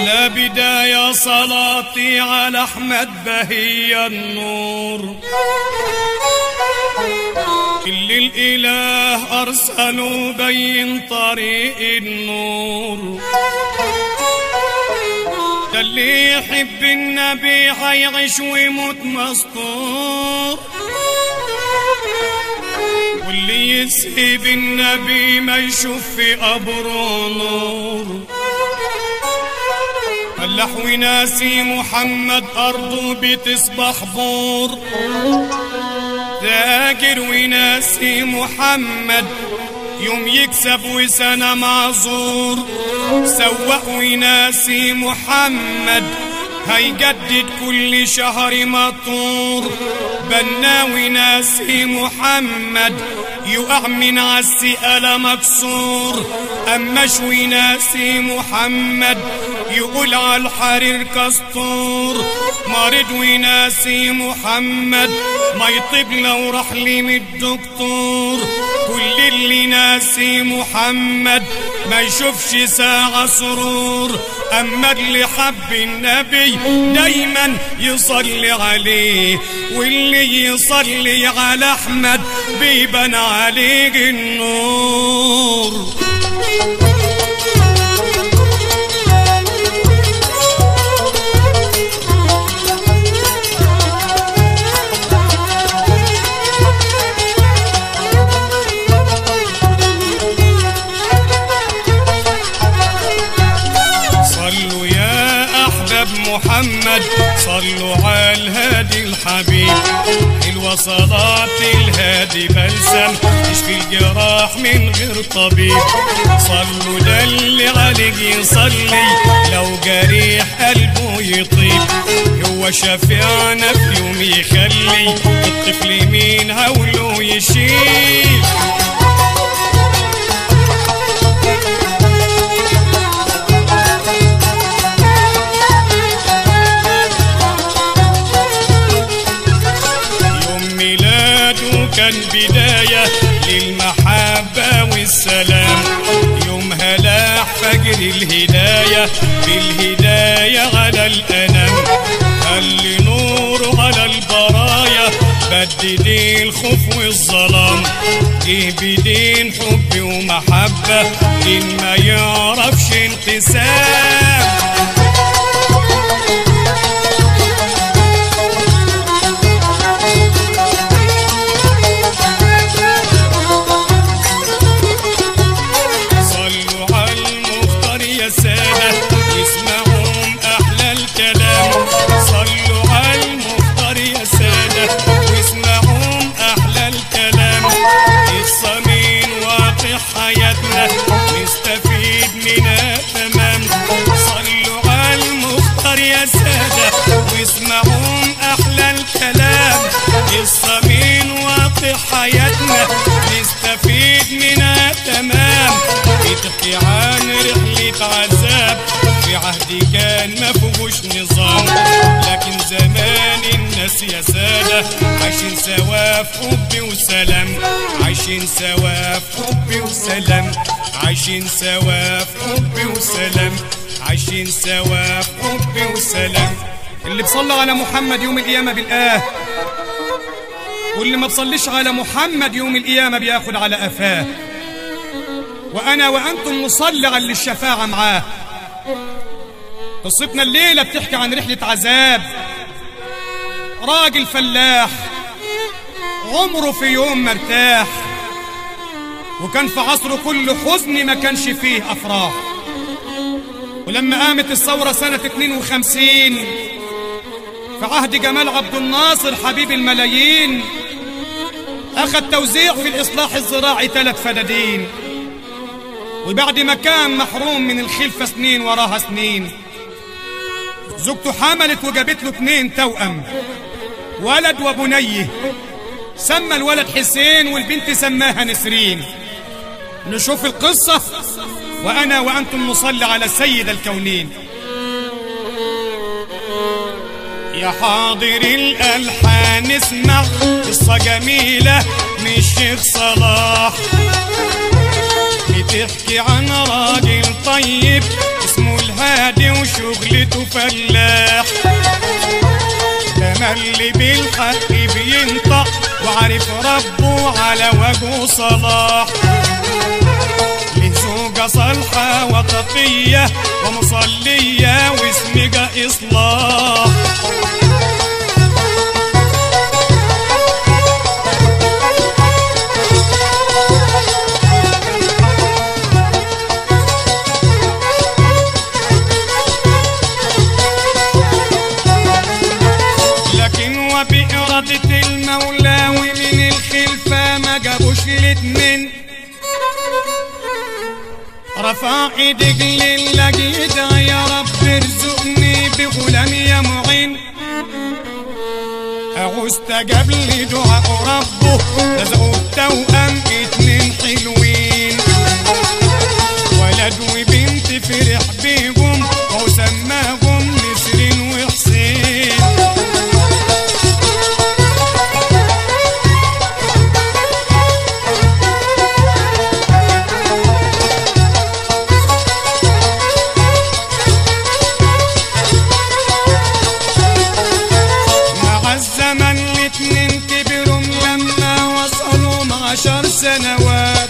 لا بداية صلاتي على أحمد بهي النور اللي الإله أرسله بين طريق النور ده اللي يحب النبي هيعيش ويموت مسطور واللي يسيب النبي ما يشوف في قبره نور فلاح وناسي محمد أرضه بتصبح بور تاجر وناسي محمد يوم يكسب وسنة معذور سواق وناسي محمد هيجدد كل شهر مطور بنا وناسي محمد يقع من عالسئلة مكسور أما شوي ناسي محمد يقول على الحرير كسطور مريض وناسي محمد ما يطيب لو راح لي من الدكتور كل اللي ناسي محمد ما يشوفش ساعة سرور أما اللي حب النبي دايما يصلي عليه واللي يصلي على أحمد بيبان عليه النور صلوا يا أحباب محمد صلوا على الهادي الحبيب حلوة صلاة الهادي بلسم يشفي الجراح من غير طبيب صلوا ده اللي عليك يصلي لو جريح قلبه يطيب هو شفيعنا في يوم يخلي الطفل مين هوله يشيل يوم ميلاده كان بداية للمحبة والسلام يوم هلاح فجر الهداية بالهداية على الأنام خلي نوره على البرايا بدد الخوف والظلام جه بدين حب ومحبة دين ما يعرفش انقسام صلوا على المختار يا سادة واسمعهم أحلى الكلام صلوا على المختار يا سادة واسمعهم أحلى الكلام قصة من واقع حياتنا نستفيد منها تمام صلوا على المختار يا سادة واسمعهم أحلى الكلام قصة من واقع حياتنا نستفيد منها تمام بتحكي عن رحلة عذاب في عهد كان ما فيهوش نظام لكن زمان الناس يا سادة عايشين سوا في حب وسلام عايشين سوا في حب وسلام عايشين سوا في حب وسلام عايشين سوا في حب وسلام اللي بصلى على محمد يوم القيامة بالآه واللي ما بصليش على محمد يوم القيامة بياخد على قفاه وأنا وأنتم نصلي على اللي الشفاعة معاه قصتنا الليلة بتحكي عن رحلة عذاب راجل فلاح عمره في يوم مرتاح وكان في عصره كله حزن ما كانش فيه أفراح ولما قامت الثورة سنة 52 في عهد جمال عبد الناصر حبيب الملايين أخذ توزيع في الإصلاح الزراعي ثلاث فدادين وبعد ما كان محروم من الخلفة سنين وراها سنين زوجته حملت وجابت له اتنين توأم ولد وبنيه سمى الولد حسين والبنت سماها نسرين نشوف القصة وأنا وأنتم نصلي على سيد الكونين يا حاضر الألحان اسمع قصة جميلة من الشيخ صلاح بتحكي عن راجل طيب اسمه الهادي حادي وشغلته فلاح تملي بالحق بينطق وعارف ربه على وجهه صلاح له زوجة صالحة وتقية ومصلية واسمها إصلاح لكن وبإرادة المولى ومن الخلفة ما جابوش الاتنين رفع ايدك لله يدعي يا رب ارزقني بغلام يا معين اهو استجاب لي دعاء ربه رزقه التوأم اتنين حلوين ولد وبنت فرح بيهم وسماهم نسرين وحسين مع الزمن الاتنين كبروا لما وصلوا عشر سنوات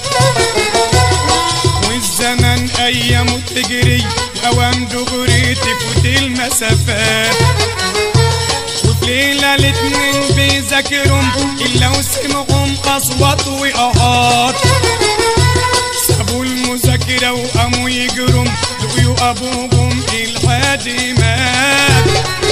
والزمن ايامه تجري واوام دغري تفوت المسافات وفي ليلة الاتنين بيذاكرهم الا وسمعهم اصوات واهات سابوا المذاكرة وقاموا يجروا لقيوا ابوهم الحادي مات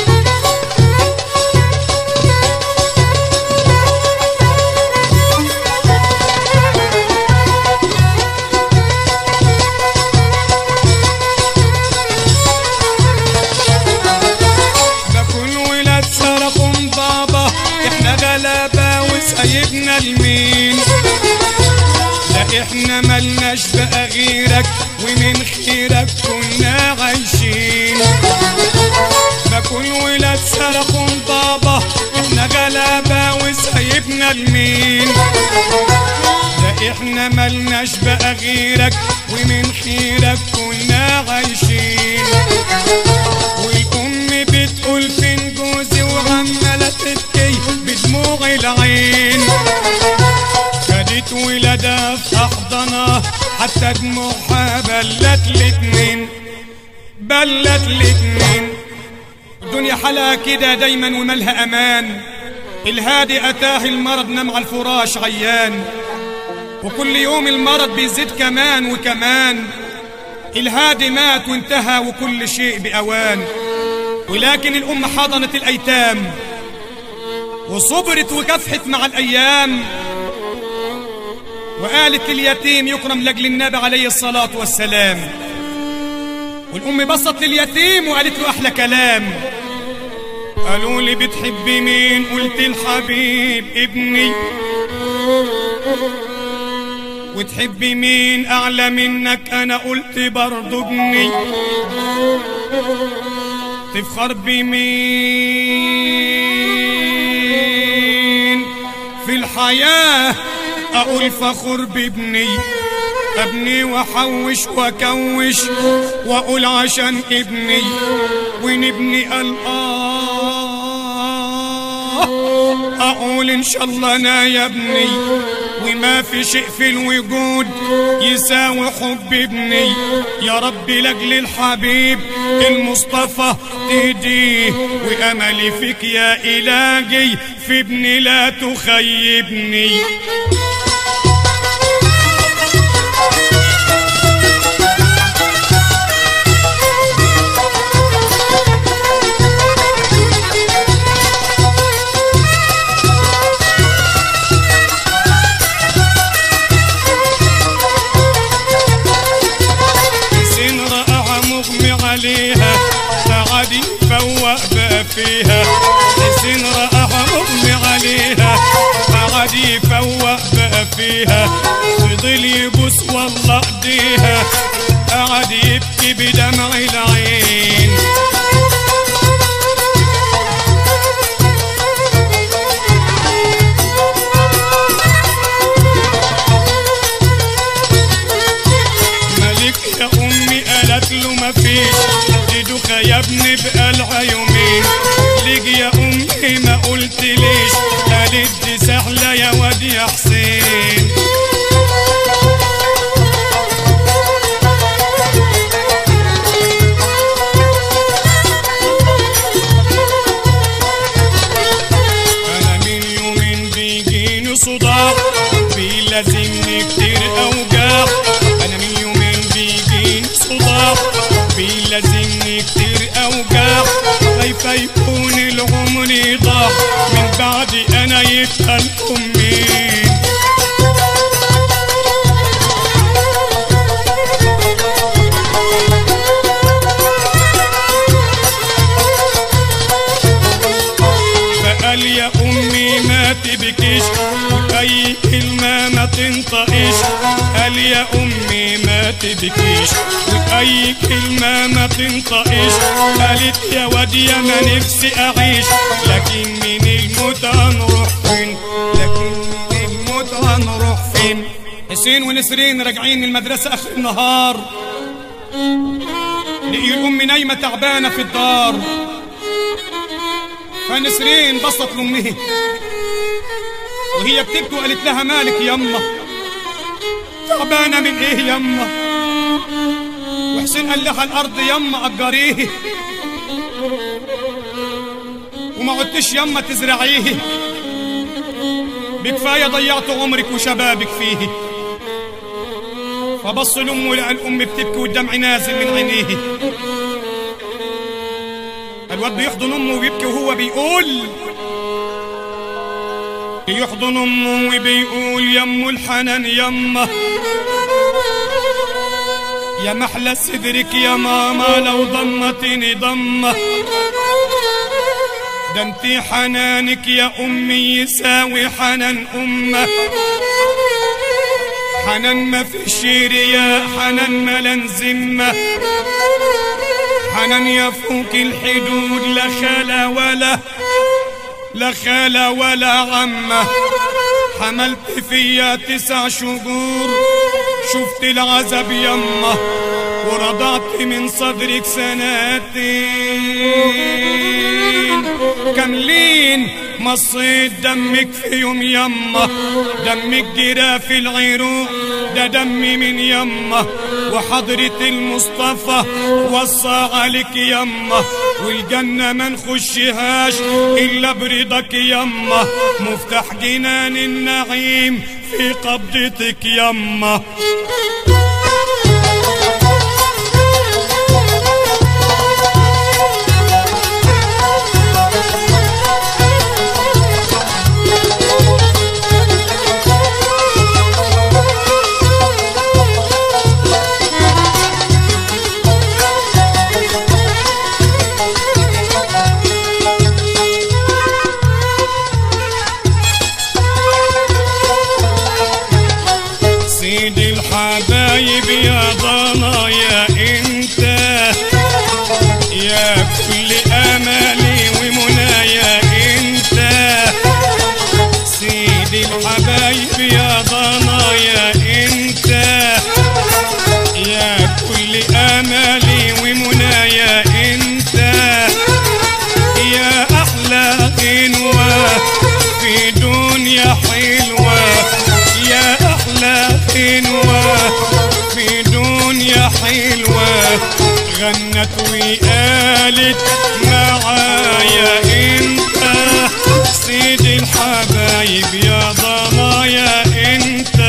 ده كل ولاد سرقهم بابا احنا غلابة وسايبنا لمين لا احنا ملناش بقى غيرك ومن خيرك كنا عايشين ده كل ولاد سرقهم بابا احنا غلابة وسايبنا لمين ده احنا ملناش بقى غيرك ومن خيرك كنا عايشين والأم بتقول فين جوزي وعمالة تبكي بدموع العين خدت ولادها في أحضانها حتى دموعها بلت الاتنين بلت الاتنين الدنيا حالها كده دايما ومالها أمان الهادي أتاه المرض نام على الفراش عيان وكل يوم المرض بيزيد كمان وكمان الهادي مات وانتهى وكل شيء بأوان ولكن الأم حضنت الأيتام وصبرت وكافحت مع الأيام وقالت لليتيم يكرم لأجل النبي عليه الصلاة والسلام والأم بصت لليتيم وقالت له أحلى كلام قالوا لي بتحبي مين قلت الحبيب ابني وتحبي مين اعلى منك انا قلت برضو ابني تفخر بمين في الحياة اقول فخور بابني ابني واحوش واكوش واقول عشان ابني ونبني الله اقول ان شاء الله انا يا ابني وما في شيء في الوجود يساوي حب ابني يا رب لاجل الحبيب المصطفى تهديه واملي فيك يا الهي في ابني لا تخيبني سن رائعة مغمي عليها تعالي فوق بقى فيها سن رائعة مغمي عليها تعالي فوق بقى فيها فضل يبوس والله ايديها قعد يبكي بدمع العين ملك يا امي قالت له مفيش بنبقى لها يومين ليك يا امي ما قلت ليش قالت دي سهله يا واد يا حسين انا من يومين بيجيني صداع بيلازمني كتير اوجاع انا من يومين بيجيني صداع بيلازمني كتير اوجاع خايفه يكون العمر ضاع من بعدي انا يبقى لكم مين فقال يا امي ما تبكيش اي كلمه ما تنطقيش قال يا امي ما تبكيش اي كلمه ما تنطقيش قالت يا واد يا ما نفسي اعيش لكن من الموت هنروح فين لكن من الموت هنروح فين حسين ونسرين راجعين من المدرسه اخر النهار لقي الام نايمه تعبانه في الدار فنسرين بصت لامها وهي بتبكي وقالت لها مالك يما تعبانه من ايه يما وحسين قال لها الارض يما اجريه وما عدتش يما تزرعيه بكفايه ضيعت عمرك وشبابك فيه فبص لامه لقى الام بتبكي والدمع نازل من عينيه الواد بيحضن امه وبيبكي وهو بيقول يحضن امه وبيقول يمه الحنان يمه يا محلى صدرك يا ماما لو ضمتني ضمه ده انت حنانك يا امي يساوي حنان امه حنان ما في يا حنان ملان ذمه حنان يفوق الحدود لا خلا ولا لا خلا ولا عمه حملت فيا تسع شهور شفت العذاب يمه ورضعت من صدرك سنتين كاملين مصيت دمك في يوم يمه دمك جرى في العروق ده دمي من يمه وحضرة المصطفى وصى عليك يمه والجنة ما نخشهاش إلا برضاك يمه مفتاح جنان النعيم في قبضتك يمه سيد الحبايب يا ضنايا انت يا كل امالي ومنايا انت سيد الحبايب يا ضنايا انت يا كل امالي ومنايا انت يا احلى غنوه في دنيا حلوه يا احلى غنوه في دنيا حلوه غنت وقالت معايا انت سيد الحبايب يا ضنايا انت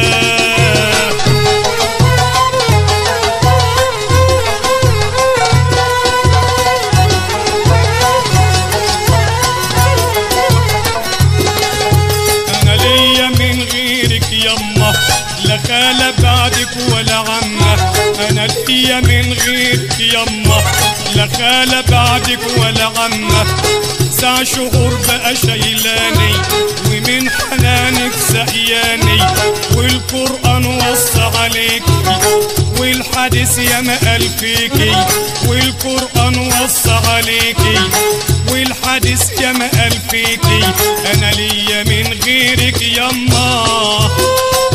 انا ليا من غيرك يما لا خالة بعدك ولا عمة انا ليا من غيرك يما لا خالة بعدك ولا عمة تسع شهور بقى شايلاني ومن حنانك سقياني والقرآن وصى عليك والحديث ياما قال فيكي والقرآن وصى عليكي والحديث ياما قال فيكي انا ليا من غيرك يما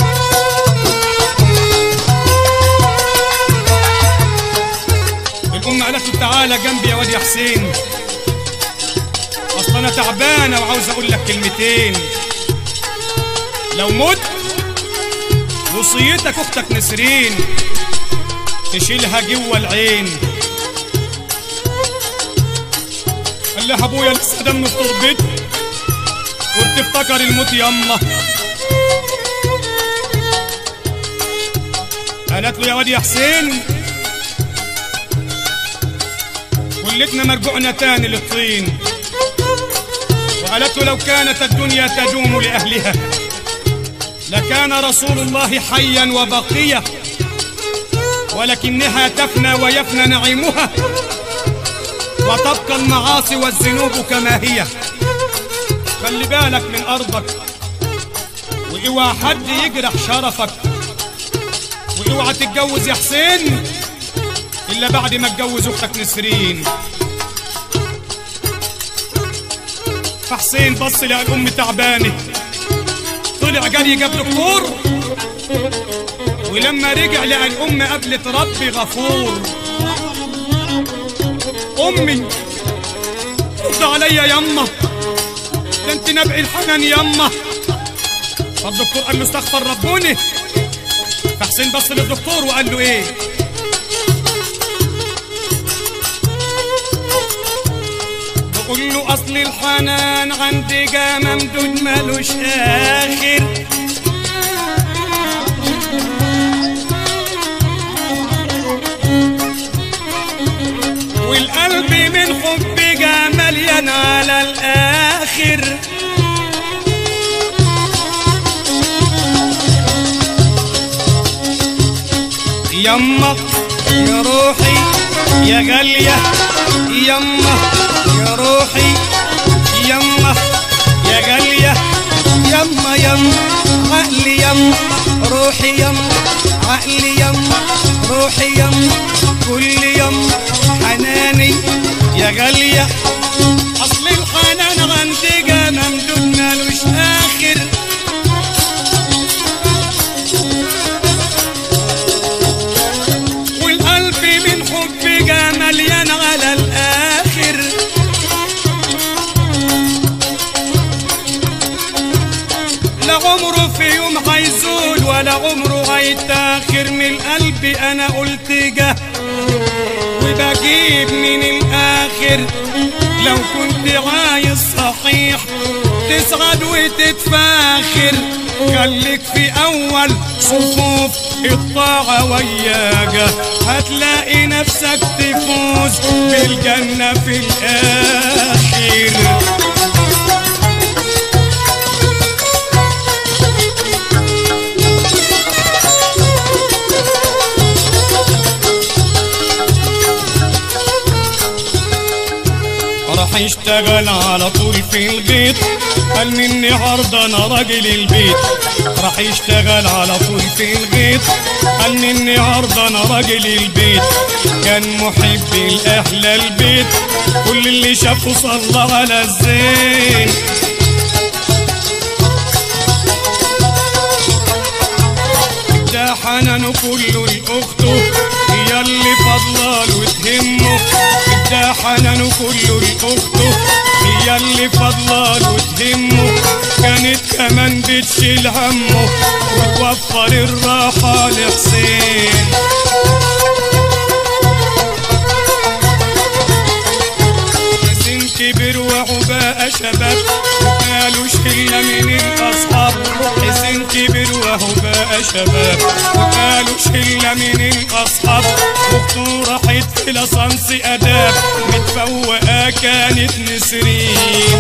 الام الام قالت له تعالى جنبي يا واد يا حسين اصل انا تعبانه وعاوز اقول لك كلمتين لو مت وصيتك اختك نسرين تشيلها جوه العين قال لها ابويا لسه دمه في تربتي وبتفتكر الموت يما قالت له يا واد يا حسين كلتنا مرجوعنا تاني للطين وقالت له لو كانت الدنيا تدوم لأهلها لكان رسول الله حيا وبقيا ولكنها تفنى ويفنى نعيمها وتبقى المعاصي والذنوب كما هي خلي بالك من أرضك واوعى حد يجرح شرفك واوعى تتجوز يا حسين إلا بعد ما اتجوز أختك نسرين فحسين بص لقى الأم تعبانة طلع جري جاب دكتور ولما رجع لقى الأم قابلت ربي غفور أمي رد عليا يما ده انت نبع الحنان يما فالدكتور قال له استغفر ربوني فحسين بص للدكتور وقال له ايه بقول له اصل الحنان عندي جا ممدود ملوش اخر والقلب من حب جا مليان على الاخر يما يا روحي يا غالية يما يا روحي يما يا غالية يما يما عقلي يما روحي يما عقلي يما روحي يما كل يما حناني يا غالية أصل الحنان عندي جا ممدود مالوش آخر والقلب من حب جا مليان على الآخر لا عمره في يوم هيزول ولا عمره هيتاخر من القلب أنا قلت جه وبجيب من الآخر لو كنت عايز صحيح تسعد وتتفاخر خليك في أول صفوف الطاعة وياك هتلاقي نفسك تفوز بالجنة في الآخر راح يشتغل على طول في البيت قال مني عرض انا راجل البيت راح يشتغل على طول في البيت قال مني عرض انا راجل البيت كان محب لاهل البيت كل اللي شافه صلى على الزين ده حنانه كله لاخته هي اللي فضله وتهمه ده حنانه كله لاخته هي اللي فضله وتهمه كانت كمان بتشيل همه وتوفر الراحه لحسين حسين كبر وعباء شباب وقالوا شلة من الأصحاب حسين كبر وهو بقى شباب وقالوا شلة من الأصحاب أخته راحت إلى صنص أداب متفوقة كانت نسرين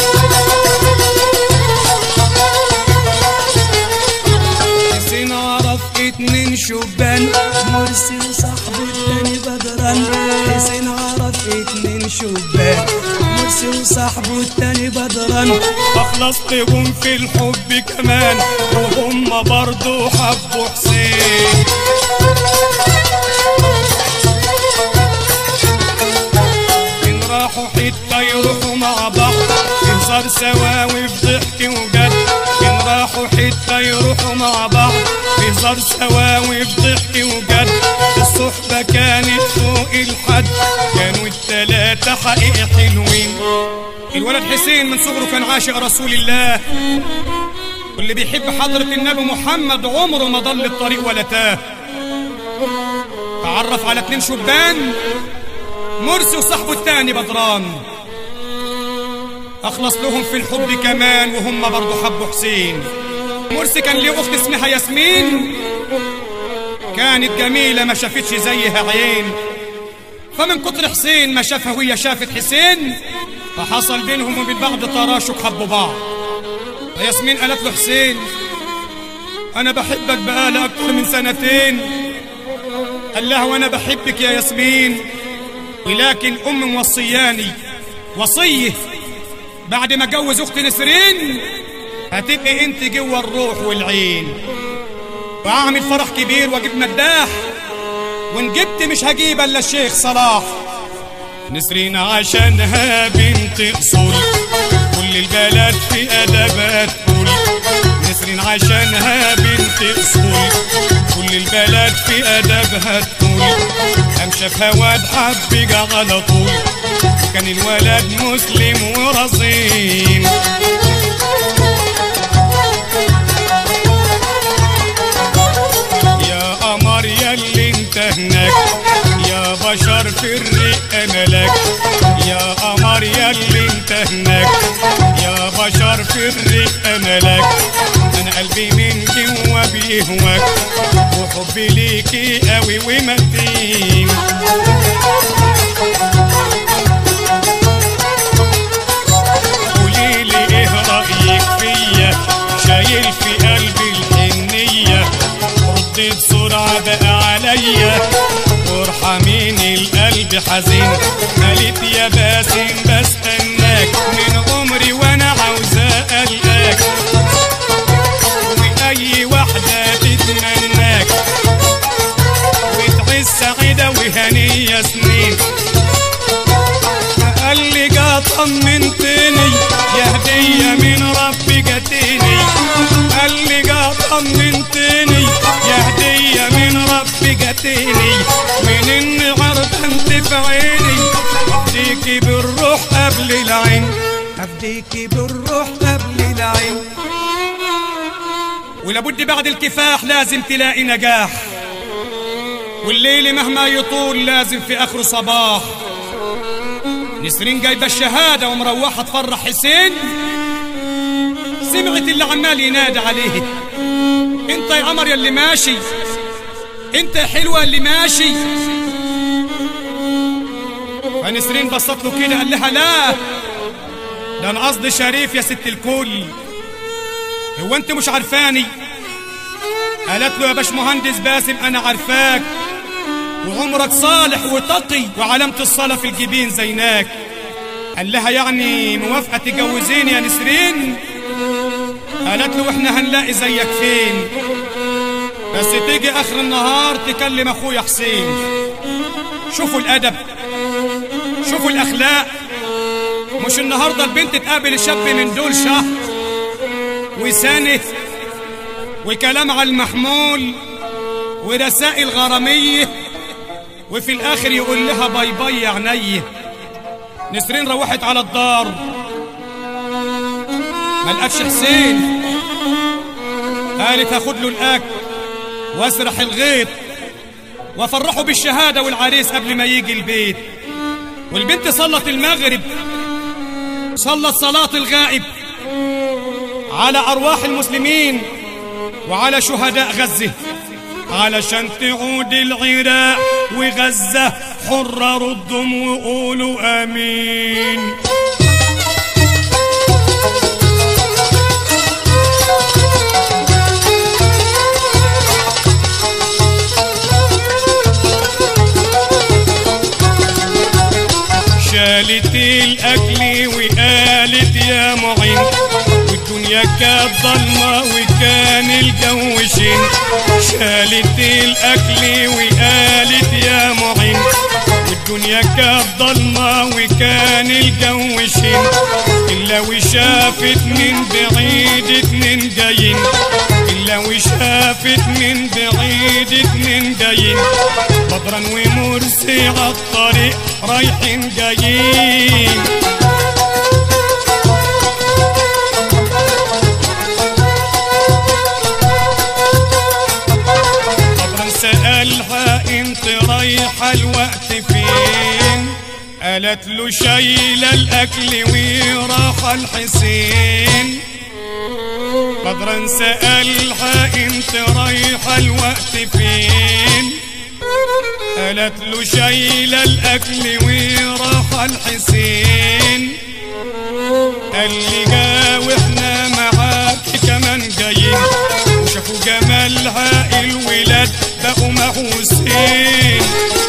حسين عرف اتنين شبان مرسي وصاحبه التاني بدران حسين عرف اتنين شبان مرسي وصاحبه التاني بدران اخلصتهم في الحب كمان وهم برضو حبوا حسين إن راحوا حتة يروحوا مع بعض هزار سوا وفي ضحك وجد إن راحوا حتة يروحوا مع بعض هزار سوا وفي ضحك وجد والصحبة كانت فوق الحد كانوا التلاتة حقيقة حلوين الولد حسين من صغره كان عاشق رسول الله واللي بيحب حضرة النبي محمد عمره ما ضل الطريق ولا تاه تعرف على اتنين شبان مرسي وصاحبه التاني بدران اخلص لهم في الحب كمان وهم برضه حبوا حسين مرسي كان ليه اخت اسمها ياسمين كانت جميلة ما شافتش زيها عين فمن كتر حسين ما شافها وهي شافت حسين فحصل بينهم وبين بعض تراشق حبوا بعض ياسمين قالت له حسين انا بحبك بقالي اكتر من سنتين قال لها وانا بحبك يا ياسمين ولكن ام موصياني وصيه بعد ما اتجوز اختي نسرين هتبقي انت جوه الروح والعين واعمل فرح كبير واجيب مداح وان جبت مش هجيب الا الشيخ صلاح نسرين عشانها بنت اصول كل البلد في ادبات كل نسرين عشانها بنت اصول كل البلد في ادبها تقول قام شافها واد حبك على طول كان الولد مسلم ورزين يا قمر يا اللي انت هناك يا بشر في الرق انا لك يا قمر يا اللي انت هناك يا بشر في الرق انا لك انا قلبي من جوا بيهواك وحبي ليكي قوي ومتين قولي لي ايه رايك فيا شايل في قلبي الحنيه ردي بسرعه بقى عليا وارحميني القلب حزين قالت يا باسم بستناك من عمري وانا عاوزة القاك واي واحدة تتمناك وتعيش سعيدة وهنية سنين قال لي جا طمنتني يا هدية من ربي جاتني قال لي جا طمنتني يا هدية من ربي جاتني من النهاردة انت في عيني افديكي بالروح قبل العين افديكي بالروح قبل العين ولابد بعد الكفاح لازم تلاقي نجاح والليل مهما يطول لازم في اخره صباح نسرين جايبه الشهاده ومروحه تفرح حسين سمعت اللي عمال ينادي عليه انت يا قمر يا اللي ماشي انت يا حلوه اللي ماشي فنسرين بصت له كده قال لها لا ده انا قصدي شريف يا ست الكل هو انت مش عارفاني قالت له يا باشمهندس باسم انا عارفاك وعمرك صالح وتقي وعلامة الصلاة في الجبين زيناك قال لها يعني موافقة تجوزيني يا نسرين قالت له احنا هنلاقي زيك فين بس تيجي اخر النهار تكلم اخويا حسين شوفوا الادب شوفوا الاخلاق مش النهارده البنت تقابل الشاب من دول شهر وسنه وكلام على المحمول ورسائل غراميه وفي الاخر يقول لها باي باي يا عينيه نسرين روحت على الدار ما لقتش حسين قالت هاخد له الاكل واسرح الغيط وافرحه بالشهاده والعريس قبل ما يجي البيت والبنت صلت المغرب صلت صلاه الغائب على ارواح المسلمين وعلى شهداء غزه علشان تعود العراق وغزة حرة ردهم وقولوا امين شالت الاكل وقالت يا معين والدنيا كانت ضلمة وكان الجو شين شالت الاكل وقالت يا معين والدنيا كانت ضلمة وكان الجو شين الا وشافت من بعيد اتنين جايين الا لو شافت من بعيد اتنين جايين بدرا ومرسي عالطريق رايحين جايين بدرا سألها انت رايحة الوقت فين قالت له شايلة الأكل وراح الحسين بدرا سألها انت رايحة الوقت فين قالت له شايلة الأكل وراح الحسين قال لي جا واحنا معاك كمان جايين وشافوا جمالها الولاد بقوا مهووسين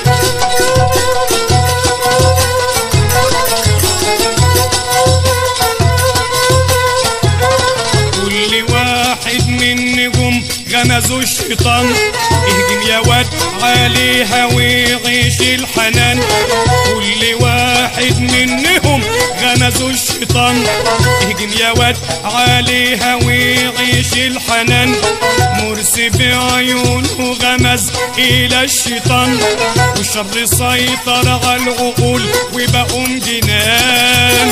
كل واحد من نجوم غمزوا الشيطان اهجم يا واد عليها ويعيش الحنان كل واحد منهم غمزوا الشيطان اهجم يا واد عليها ويعيش الحنان مرسي بعيونه غمز الى الشيطان والشر سيطر على العقول وبقوا جنان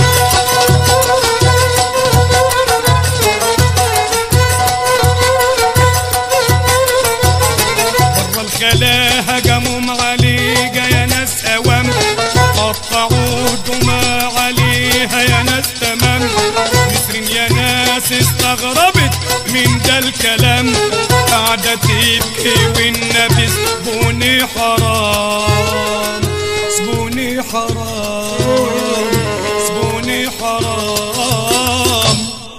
بره الخلا هجموا عليه يا ناس اوام قطعوا دماء عليها يا ناس تمام نسرين يا ناس استغربت من ده الكلام قعدت تبكي والنبي زبوني حرام زبوني حرام زبوني حرام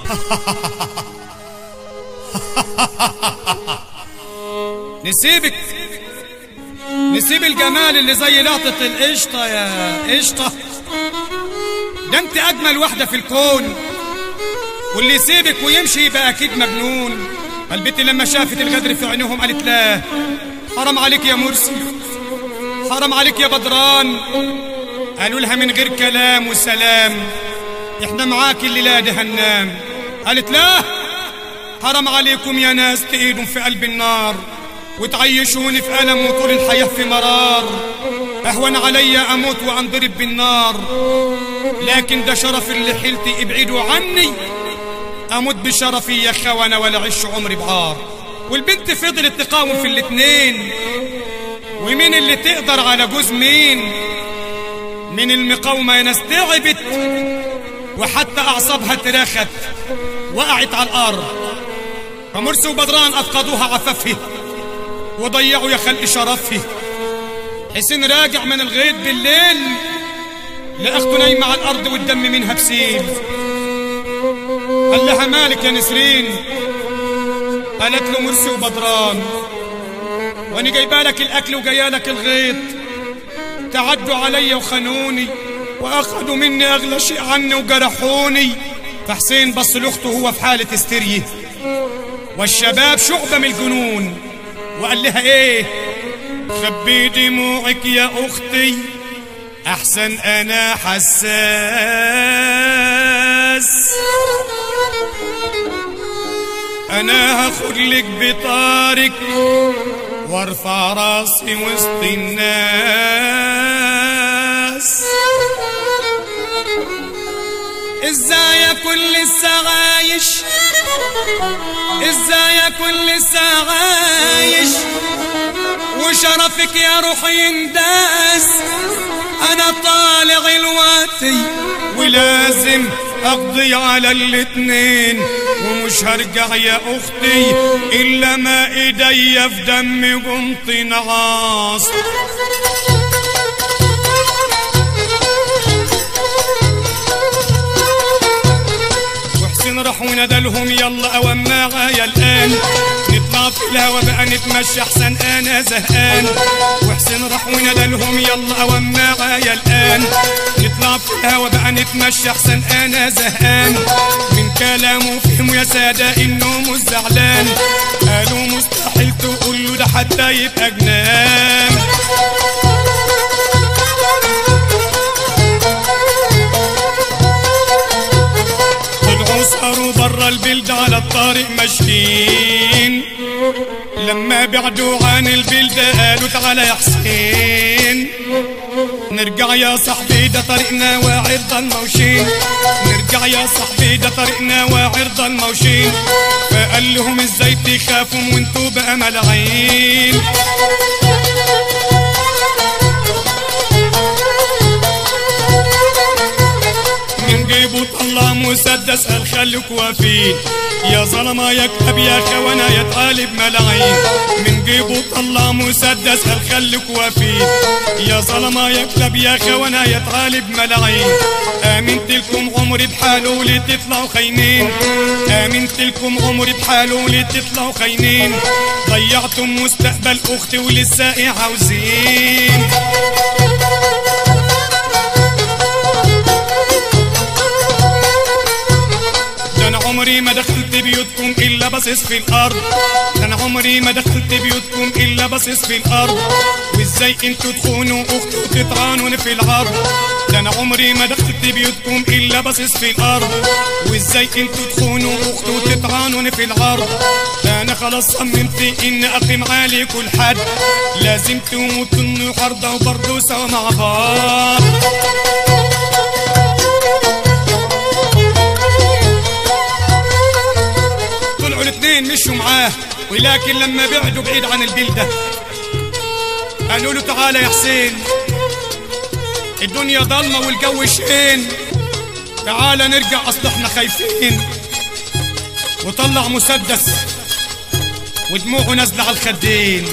نسيبك نسيب الجمال اللي زي لقطة القشطة يا قشطة ده انت أجمل واحدة في الكون واللي يسيبك ويمشي يبقى أكيد مجنون البت لما شافت الغدر في عينهم قالت لا حرام عليك يا مرسي حرام عليك يا بدران قالوا لها من غير كلام وسلام احنا معاك الليلة دي هننام قالت لا حرام عليكم يا ناس تقيدوا في قلب النار وتعيشوني في ألم وطول الحياة في مرار أهون علي أموت وأنضرب بالنار لكن ده شرف اللي حيلتي ابعدوا عني أموت بشرفي يا خونة ولا عش عمري بعار والبنت فضلت تقاوم في الاتنين ومين اللي تقدر على جوز مين من المقاومة يا ناس تعبت وحتى أعصابها تراخت وقعت على الأرض فمرسي وبدران أفقدوها عفافه وضيعوا يا خلق شرفه حسين راجع من الغيط بالليل لأخته نايمة على الأرض والدم منها بسيل قال لها مالك يا نسرين قالت له مرسي وبدران وانا جايبالك الاكل وجايالك الغيط تعدوا عليا وخانوني واخدوا مني اغلى شيء عني وجرحوني فحسين بص لاخته وهو في حاله هستيريه والشباب شعبة من الجنون وقال لها ايه خبي دموعك يا اختي احسن انا حساس انا هاخد لك بطارك وارفع راسي وسط الناس ازاي كل السعايش ازاي كل السعايش وشرفك يا روحي ينداس انا طالع الوقتي ولازم اقضي على الاتنين ومش هرجع يا اختي الا ما ايديا في دمي قمت نعاس وحسين راح ونادى لهم يلا اوام معايا الان نطلع في الهوا بقى نتمشى احسن انا زهقان وحسين راح ونادى لهم يلا اوام معايا الان نطلع في الهوا بقى نتمشى احسن انا زهقان من كلامه فهموا يا سادة انه مش زعلان قالوا مستحيل تقول له ده حتى يبقى جنان طلعوا صاروا برا البلد على الطريق ماشيين بعدوا عن البلدة قالوا تعالى يا حسين نرجع يا صاحبي ده طريقنا وعرض الموشين نرجع يا صاحبي ده طريقنا وعرض الموشين فقال لهم ازاي تخافوا وانتوا بقى ملعين من جيبه طلع مسدس قال خليك وافين يا ظلمة يا كتاب يا خوانا يا طالب ملاعين من جيبه طلع مسدس قال خليك وافين يا ظلمة يا كتاب يا خوانا يا طالب ملاعين آمنت لكم عمري بحاله لتطلعوا خاينين آمنت لكم عمري بحاله لتطلعوا خاينين ضيعتم مستقبل أختي ولسه عاوزين ده انا عمري ما دخلت بيوتكم الا باصص في الارض ده انا عمري ما دخلت بيوتكم الا باصص في الارض وازاي انتوا تخونوا اختي وتطعنوني في العرض ده انا عمري ما دخلت بيوتكم الا باصص في الارض وازاي انتوا تخونوا اختي وتطعنوني في العرض ده انا خلاص صممت ان اقيم عليكم الحد لازم تموتوا النهارده وبرضه سوا مع بعض طلعوا الاثنين مشوا معاه ولكن لما بعدوا بعيد عن البلدة قالوا له تعالى يا حسين الدنيا ضلمة والجو شين تعالى نرجع اصل احنا خايفين وطلع مسدس ودموعه نازلة على الخدين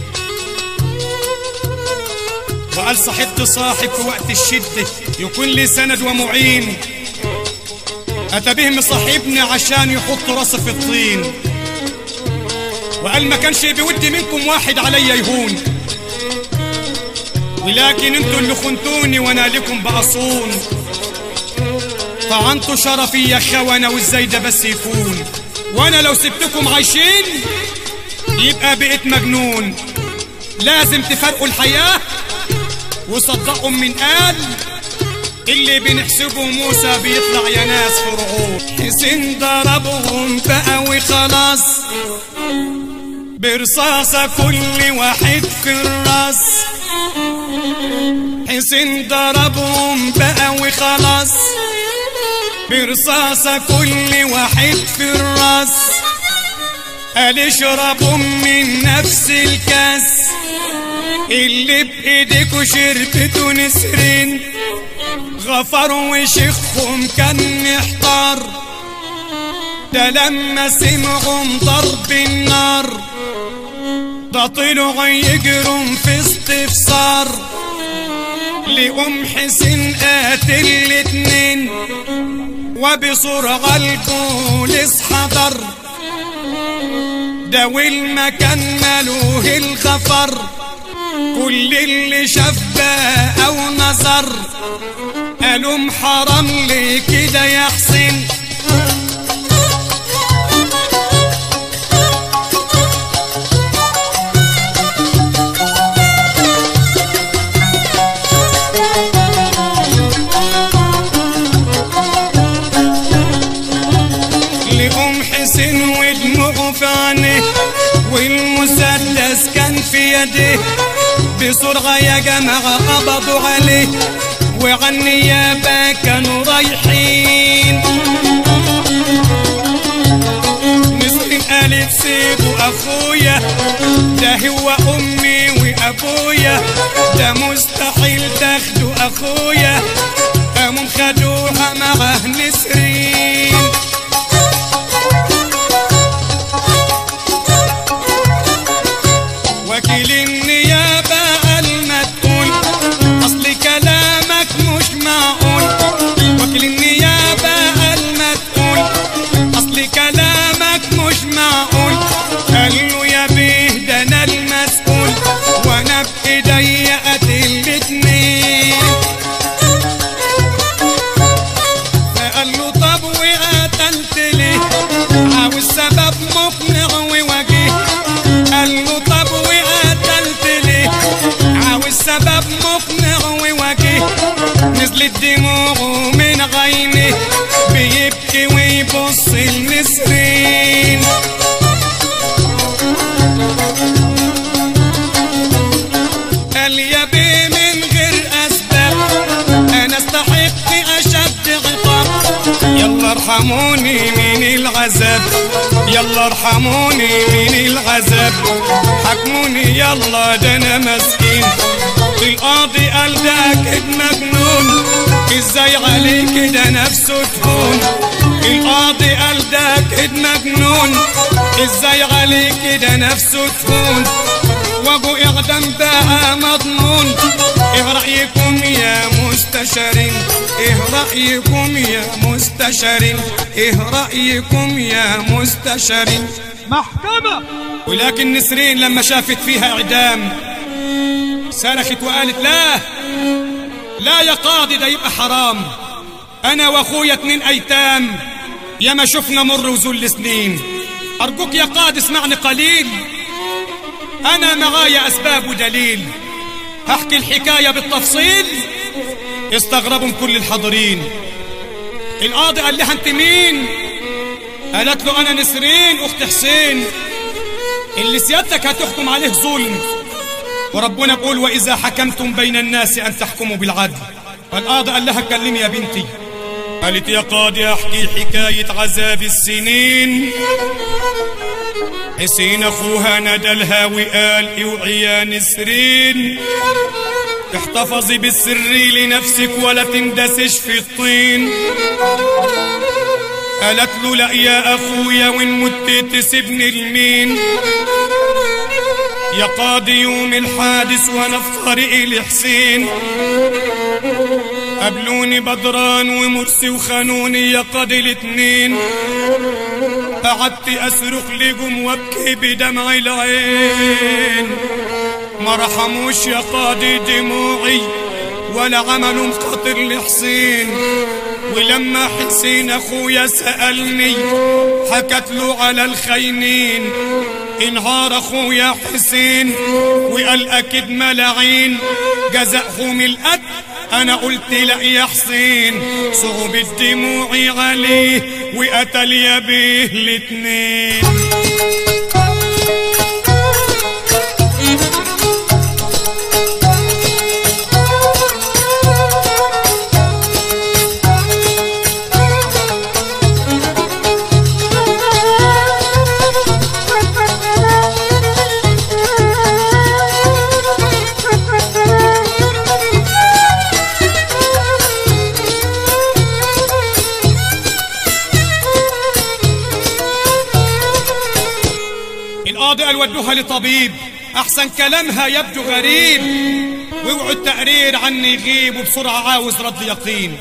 وقال صاحبت صاحب في وقت الشدة يكون لي سند ومعين أتى به مصاحبني عشان يحط راسه في الطين وقال ما كانش بودي منكم واحد عليا يهون ولكن انتوا اللي خنتوني وانا لكم بأصون طعنتوا شرفي يا خونة وازاي ده بس يكون وانا لو سبتكم عايشين يبقى بقيت مجنون لازم تفرقوا الحياة وصدقوا من قال اللي بنحسبه موسى بيطلع يا ناس فرعون حسين ضربهم بقى وخلاص برصاصة كل واحد في الراس حسين ضربهم بقى وخلاص برصاصة كل واحد في الراس قال اشربوا من نفس الكاس اللي بايديكوا شربتوا نسرين غفر وشيخهم كان محتار ده لما سمعهم ضرب النار ده طلعوا يجروا في استفسار لأم حسين قاتل الاتنين وبسرعة البوليس حضر ده والمكان مالوه الخفر كل اللي شاف بقى او نظر قالوا حرام ليه كده يا حسين لأم حسين ودموعه في عينيه والمسدس كان في يده بسرعة يا جماعة قبضوا عليه وعن النيابة كانوا رايحين مسكين قالت سيبوا أخويا ده هو أمي وأبويا ده مستحيل تاخدوا أخويا قاموا خدوها معاه نسرين وكيل النيابة قال ما تقول أصل كلامك مش معقول وكيل النيابة قال ما تقول أصل كلامك مش معقول قال له يا بيه ده أنا المسؤول وأنا بإيدي قتل اتنين فقال له طب وقتلت ليه عاوز سبب مقنع ووجيه قال له طب وقتلت ليه عاوز سبب مقنع ووجيه نزلت دموعه من عينيه بيبكي ويبص النسرين ليه من غير اسباب انا استحق اشد عقاب يلا ارحموني من العذاب يلا ارحموني من العذاب حكموني يلا ده انا مسكين القاضي قال ده اكيد مجنون ازاي عليه كده نفسه تهون القاضي قال ده اكيد مجنون ازاي عليه كده نفسه تهون وابو اعدام بقى مضمون ايه رايكم يا مستشارين ايه رايكم يا مستشارين ايه رايكم يا مستشارين محكمة ولكن نسرين لما شافت فيها اعدام صرخت وقالت لا لا يا قاضي ده يبقى حرام انا واخويا اتنين ايتام يا ما شفنا مر وذل سنين ارجوك يا قاضي اسمعني قليل انا معايا اسباب ودليل هحكي الحكايه بالتفصيل استغربوا كل الحاضرين القاضي قال لها انت مين قالت له انا نسرين اخت حسين اللي سيادتك هتحكم عليه ظلم وربنا بيقول واذا حكمتم بين الناس ان تحكموا بالعدل فالقاضي قال لها كلمي يا بنتي قالت يا قاضي احكي حكايه عذاب السنين حسين اخوها نادى الهاوي قال اوعي يا نسرين احتفظي بالسر لنفسك ولا تندسش في الطين قالت له لا يا اخويا وان مت تسيبني لمين يا قاضي يوم الحادث وانا في طريقي لحسين قابلوني بدران ومرسي وخانوني يا قاضي الاتنين قعدت اصرخ لجم وابكي بدمع العين ما رحموش يا قاضي دموعي ولا عملوا مخاطر لحسين ولما حسين اخويا سألني حكت له على الخاينين انهار اخويا حسين وقال اكيد ملاعين جزاهم القتل انا قلت لا يا حسين صعب الدموع عليه وقتل يا بيه الاتنين القاضي قال ودوها لطبيب احسن كلامها يبدو غريب واوعوا التقرير عني يغيب وبسرعه عاوز رد يقين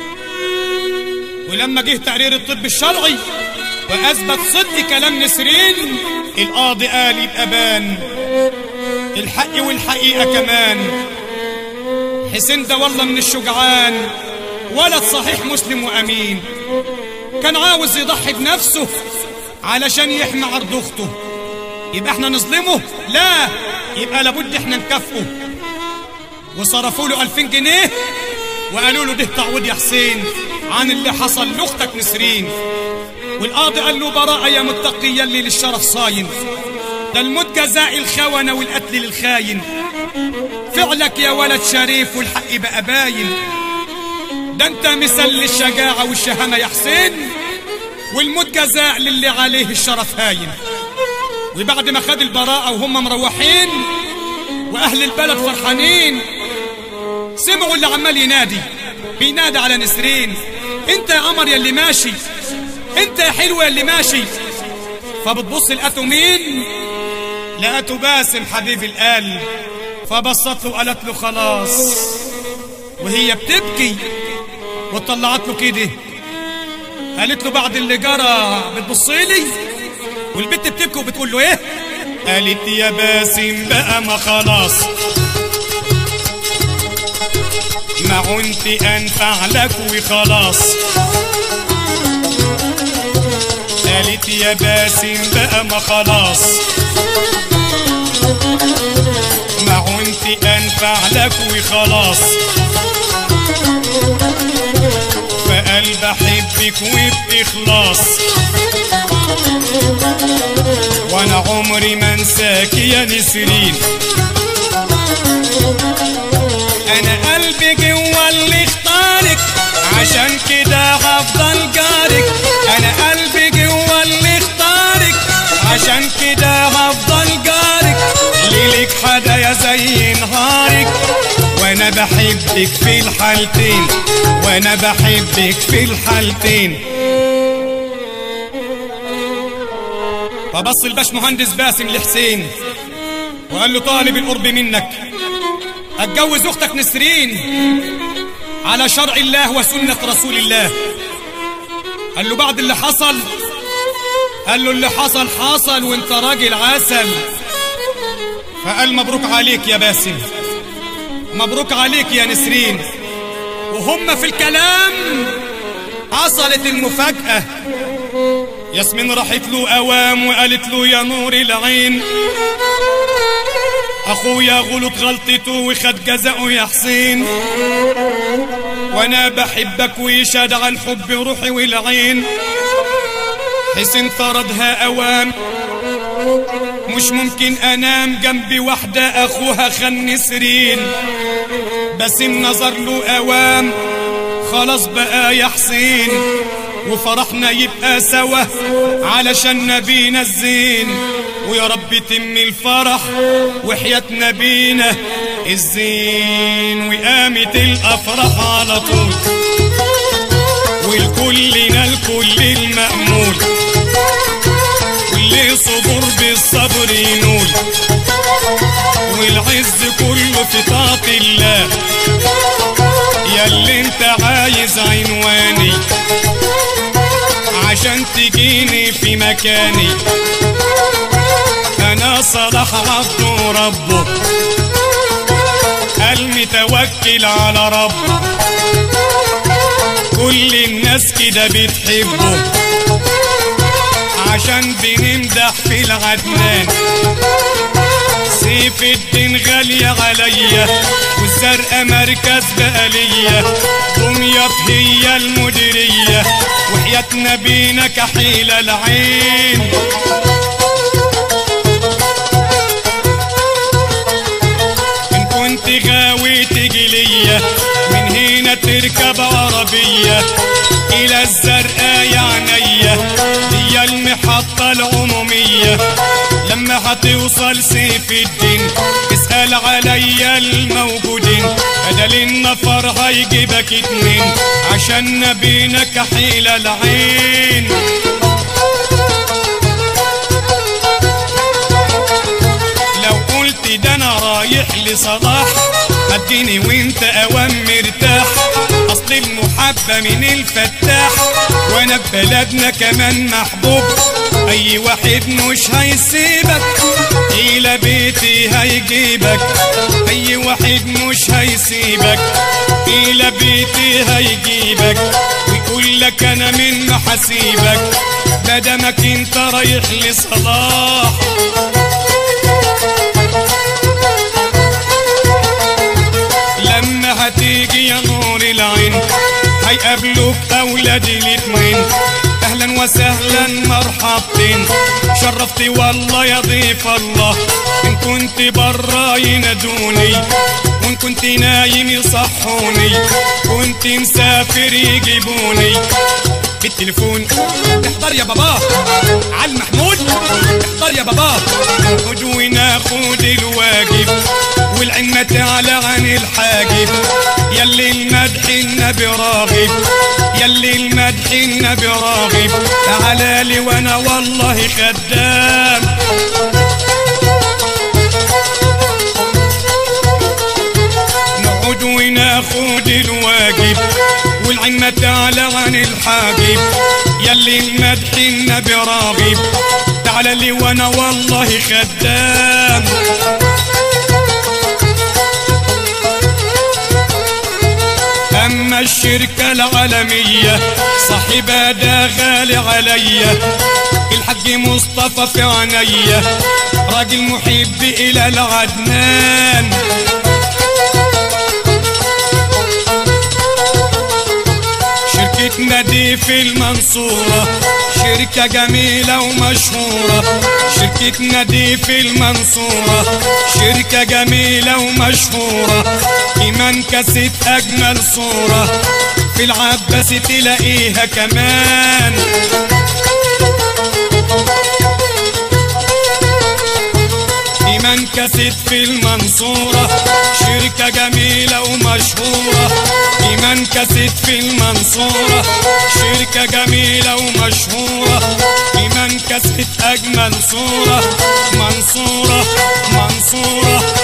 ولما جه تقرير الطب الشرعي واثبت صدق كلام نسرين القاضي قال يبقى بان الحق والحقيقه كمان حسين ده والله من الشجعان ولد صحيح مسلم وامين كان عاوز يضحي بنفسه علشان يحمي عرض اخته يبقى احنا نظلمه لا يبقى لابد احنا نكافئه وصرفوا له 2000 جنيه وقالوا له ده تعويض يا حسين عن اللي حصل لاختك نسرين والقاضي قال له براءة يا متقي يلي للشرف صاين ده الموت جزاء الخونة والقتل للخاين فعلك يا ولد شريف والحق بقى باين ده انت مثل للشجاعة والشهامة يا حسين والموت جزاء للي عليه الشرف هاين وبعد ما خد البراءة وهم مروحين وأهل البلد فرحانين سمعوا اللي عمال ينادي بينادي على نسرين انت يا قمر يا اللي ماشي انت يا حلو يا اللي ماشي فبتبص لقته مين لقته باسم حبيب القلب فبصت له قالت له خلاص وهي بتبكي وطلعت له كده قالت له بعد اللي جرى بتبصيلي والبنت بتبكي وبتقول له ايه قالت يا باسم بقى ما خلاص ما عنت انفع لك وخلاص قالت يا باسم بقى ما خلاص ما عنت انفع لك وخلاص فقال بحبك وبإخلاص وانا عمري ما انساك يا نسرين بحبك في الحالتين وانا بحبك في الحالتين فبص الباش مهندس باسم لحسين وقال له طالب القرب منك اتجوز اختك نسرين على شرع الله وسنة رسول الله قال له بعد اللي حصل قال له اللي حصل حصل وانت راجل عسل فقال مبروك عليك يا باسم مبروك عليك يا نسرين وهم في الكلام حصلت المفاجأة ياسمين راحت له أوام وقالت له يا نور العين أخويا غلط غلطته وخد جزاؤه يا حسين وأنا بحبك ويشهد عن حب روحي والعين حسين طردها أوام مش ممكن انام جنبي واحدة اخوها خن نسرين بس النظر له اوام خلاص بقى يا حسين وفرحنا يبقى سوا علشان نبينا الزين ويا رب تم الفرح وحياة نبينا الزين وقامت الافراح على طول والكلنا الكل المأمول واللي صبر بالصبر ينول والعز كله في طاعة الله ياللي انت عايز عنواني عشان تجيني في مكاني انا صلاح عبده ربه المتوكل على ربه كل الناس كده بتحبه عشان بنمدح في العدنان سيف الدين غالية عليا والزرقاء مركز بقى ليا دمياط هي المديرية وحياة نبينا كحيل العين إن كنت غاوي تجي ليا من هنا تركب عربية إلى الزرقاء يا عينيا هي المحطة العمومية لما هتوصل سيف الدين اسأل عليا الموجودين بدل النفر هيجيبك اتنين عشان نبينا كحيل العين لو قلت ده انا رايح لصلاح هديني وانت اوام مرتاح اصل المحبة من الفتاح وانا في بلدنا كمان محبوب اي واحد مش هيسيبك الى بيتي هيجيبك اي واحد مش هيسيبك الى بيتي هيجيبك ويقول لك انا من حسيبك بدمك انت رايح لصلاح لما هتيجي يا نور العين هيقابلوك اولادي الاتنين اهلا وسهلا مرحبتين شرفتي والله يا ضيف الله ان كنت برا ينادوني وان كنت نايم يصحوني كنت مسافر يجيبوني بالتليفون احضر يا بابا على المحمود احضر يا بابا خد وناخد الواجب والعين ما تعلى عن الحاجب يلي المدح النبي راغب يلي المدح النبي راغب تعالى لي وانا والله خدام نقعد وناخد الواجب والعين ما تعلى عن الحاجب يلي المدح النبي راغب تعالى لي وانا والله خدام اما الشركة العالمية صاحبها ده غالي عليا الحاج مصطفى في عينيا راجل محب الى العدنان شركتنا دي في المنصورة شركة جميلة ومشهورة شركتنا دي في المنصورة شركة جميلة ومشهورة كمان كاسة أجمل صورة في العباس تلاقيها كمان كمان كاسة في المنصورة شركة جميلة ومشهورة المنصورة شركة جميلة ومشهورة في منكسة أجمل صورة منصورة منصورة